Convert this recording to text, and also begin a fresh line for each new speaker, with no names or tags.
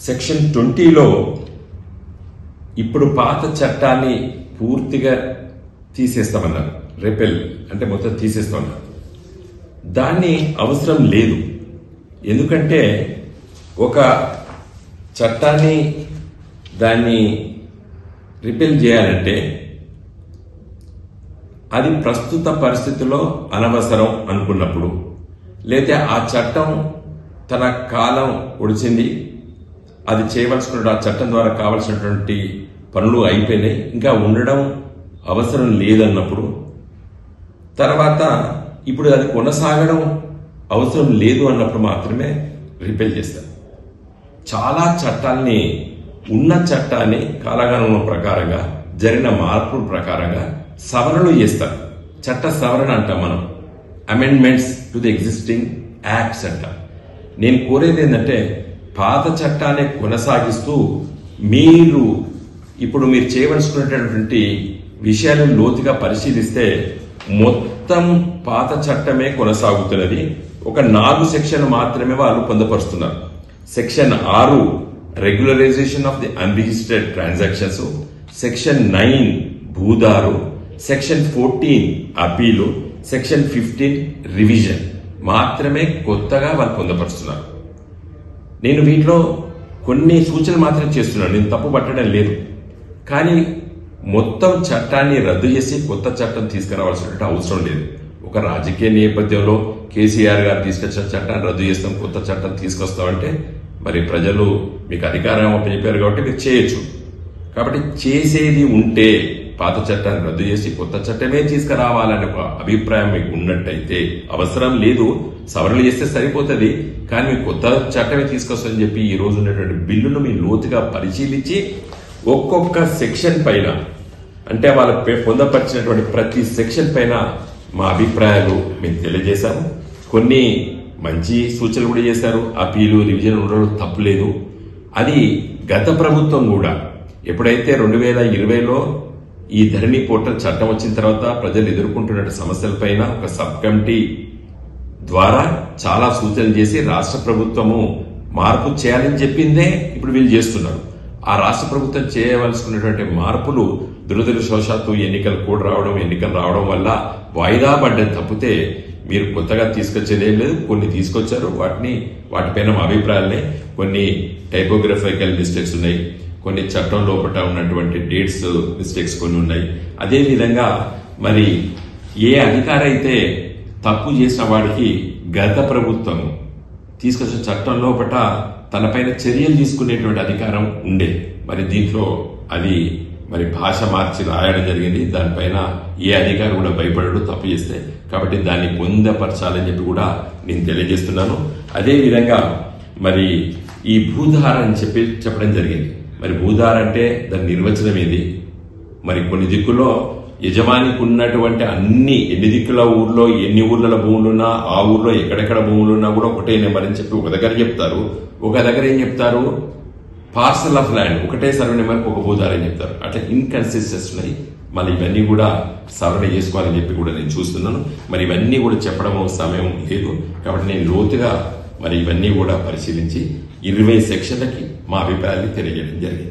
section ట్వంటీలో ఇప్పుడు పాత చట్టాన్ని పూర్తిగా తీసేస్తామన్నారు రెపెల్ అంటే మొత్తం తీసేస్తామన్నారు దాన్ని అవసరం లేదు ఎందుకంటే ఒక చట్టాన్ని దాన్ని రిపెల్ చేయాలంటే అది ప్రస్తుత పరిస్థితిలో అనవసరం అనుకున్నప్పుడు లేదా ఆ చట్టం తన కాలం ఒడిచింది అది చేయవలసిన ఆ చట్టం ద్వారా కావలసినటువంటి పనులు అయిపోయినాయి ఇంకా ఉండడం అవసరం లేదన్నప్పుడు తర్వాత ఇప్పుడు అది కొనసాగడం అవసరం లేదు అన్నప్పుడు మాత్రమే రిపెల్ చేస్తారు చాలా చట్టాల్ని ఉన్న చట్టాన్ని కాలగణన ప్రకారంగా జరిగిన మార్పుల ప్రకారంగా సవరణలు చేస్తారు చట్ట సవరణ అంటాం మనం amendments to the existing acts అంటాం నేను కోరేది ఏంటంటే పాత చట్టాన్ని కొనసాగిస్తూ మీరు ఇప్పుడు మీరు చేయవలసుకున్నటువంటి విషయాలను లోతుగా పరిశీలిస్తే మొత్తం పాత చట్టమే కొనసాగుతున్నది ఒక నాలుగు సెక్షన్ మాత్రమే వాళ్ళు పొందపరుస్తున్నారు సెక్షన్ ఆరు regularisation of the unregistered transactions section nine భూదారు section fourteen appeal section fifteen revision మాత్రమే కొత్తగా వాళ్ళు పొందపరుస్తున్నారు నేను వీటిలో కొన్ని సూచనలు మాత్రమే చేస్తున్నాను నేను తప్పు పట్టడం లేదు కానీ మొత్తం చట్టాన్ని రద్దు చేసి కొత్త చట్టం తీసుకురావాల్సిన అవసరం లేదు ఒక రాజకీయ నేపథ్యంలో కేసీఆర్ గారు తీసుకొచ్చిన చట్టాన్ని రద్దు చేస్తాం కొత్త చట్టం తీసుకొస్తామంటే మరి ప్రజలు మీకు అధికారం చెప్పారు కాబట్టి మీరు చేయొచ్చు కాబట్టి చేసేది ఉంటే పాత చట్టాన్ని రద్దు చేసి కొత్త చట్టమే తీసుకురావాలనే ఒక అభిప్రాయం మీకు ఉన్నట్టయితే అవసరం లేదు సవరణలు చేస్తే సరిపోతుంది కానీ మీకు కొత్త చట్టమే తీసుకొస్తామని చెప్పి ఈ రోజు ఉన్నటువంటి బిల్లును మీ లోతుగా పరిశీలించి ఒక్కొక్క సెక్షన్ పైన అంటే వాళ్ళ పే- పొందపరిచినటువంటి ప్రతి సెక్షన్ పైన మా అభిప్రాయాలు మేము తెలియజేశాము కొన్ని మంచి సూచనలు కూడా చేశారు అపీలు రివిజన్ ఉండడం తప్పులేదు అది గత ప్రభుత్వం కూడా ఎప్పుడైతే రెండు వేల ఇరవైలో ఈ ధరణి పోర్టల్ చట్టం వచ్చిన తర్వాత ప్రజలు ఎదుర్కొంటున్న సమస్యలపైన ఒక సబ్ కమిటీ ద్వారా చాలా సూచనలు చేసి రాష్ట్ర ప్రభుత్వము మార్పు చేయాలని చెప్పిందే ఇప్పుడు వీళ్ళు చేస్తున్నారు ఆ రాష్ట్ర ప్రభుత్వం చేయవలసినటువంటి మార్పులు దురదృష్టవశాత్తు ఎన్నికలు కూడా రావడం ఎన్నికలు రావడం వల్ల వాయిదా పడ్డది తప్పితే మీరు కొత్తగా తీసుకొచ్చేది ఏం లేదు కొన్ని తీసుకొచ్చారు వాటిని వాటిపైన మా అభిప్రాయాలనే కొన్ని టైపోగ్రఫికల్ మిస్టేక్స్ ఉన్నాయి కొన్ని చట్టం లోపల ఉన్నటువంటి డేట్స్ మిస్టేక్స్ కొన్ని ఉన్నాయి అదే విధంగా మరి ఏ అధికారి అయితే తప్పు చేసిన వాడికి గత ప్రభుత్వం తీసుకొచ్చిన చట్టం లోపట తనపైన చర్యలు తీసుకునేటువంటి అధికారం ఉండే మరి దీంట్లో అది మరి భాష మార్చి రాయడం జరిగింది దానిపైన ఏ అధికారి కూడా భయపడడు తప్పు చేస్తే కాబట్టి దాన్ని పొందపరచాలని చెప్పి కూడా నేను తెలియజేస్తున్నాను అదే విధంగా మరి ఈ భూధార అని చెప్పి చెప్పడం జరిగింది మరి భూధార అంటే దాని నిర్వచనం ఏది మరి కొన్ని దిక్కుల్లో యజమానికి ఉన్నటువంటి అన్ని ఎన్ని దిక్కుల ఊర్లో ఎన్ని ఊర్లలో భూములున్నా ఆ ఊర్లో ఎక్కడెక్కడ భూములున్నా కూడా ఒకటే నెంబర్ అని చెప్పి ఒక దగ్గర చెప్తారు ఒక దగ్గర ఏం చెప్తారు పార్సల్ ఆఫ్ ల్యాండ్ ఒకటే సర్వే నెంబర్కి ఒక భూదారు అని చెప్తారు అట్లా ఇన్కన్సిస్టెన్స్ ఉన్నాయి మళ్ళీ ఇవన్నీ కూడా సవరణ చేసుకోవాలని చెప్పి కూడా నేను చూస్తున్నాను మరి ఇవన్నీ కూడా చెప్పడం సమయం లేదు కాబట్టి నేను లోతుగా మరి ఇవన్నీ కూడా పరిశీలించి ఇరవై సెక్షన్లకి మా అభిప్రాయాన్ని తెలియజేయడం జరిగింది